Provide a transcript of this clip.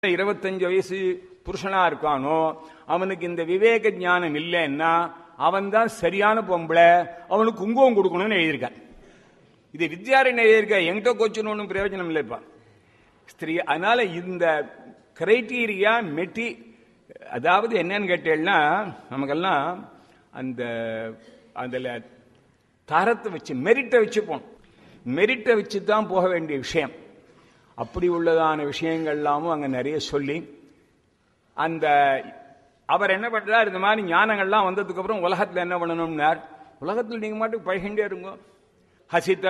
இருபத்தஞ்சு வயசு புருஷனா இருக்கானோ அவனுக்கு இந்த விவேக ஞானம் இல்லைன்னா அவன் தான் சரியான பொம்பளை அவனுக்கு குங்குமம் கொடுக்கணும்னு எழுதியிருக்கான் இது வித்யாரண்ய எழுதியிருக்க என்கிட்ட கோச்சுன்னு ஒன்றும் பிரயோஜனம் இல்லைப்பா ஸ்திரீ அதனால இந்த கிரைட்டீரியா மெட்டி அதாவது என்னன்னு கேட்டேன்னா நமக்கெல்லாம் அந்த அதில் தரத்தை வச்சு மெரிட்டை வச்சு போகணும் மெரிட்டை வச்சு தான் போக வேண்டிய விஷயம் அப்படி உள்ளதான விஷயங்கள்லாமும் அங்கே நிறைய சொல்லி அந்த அவர் என்ன பண்றார் இந்த மாதிரி ஞானங்கள்லாம் வந்ததுக்கு அப்புறம் உலகத்தில் என்ன பண்ணணும்னார் உலகத்தில் நீங்க மாட்டுக்கு பழகின்றே இருங்க ஹசித்த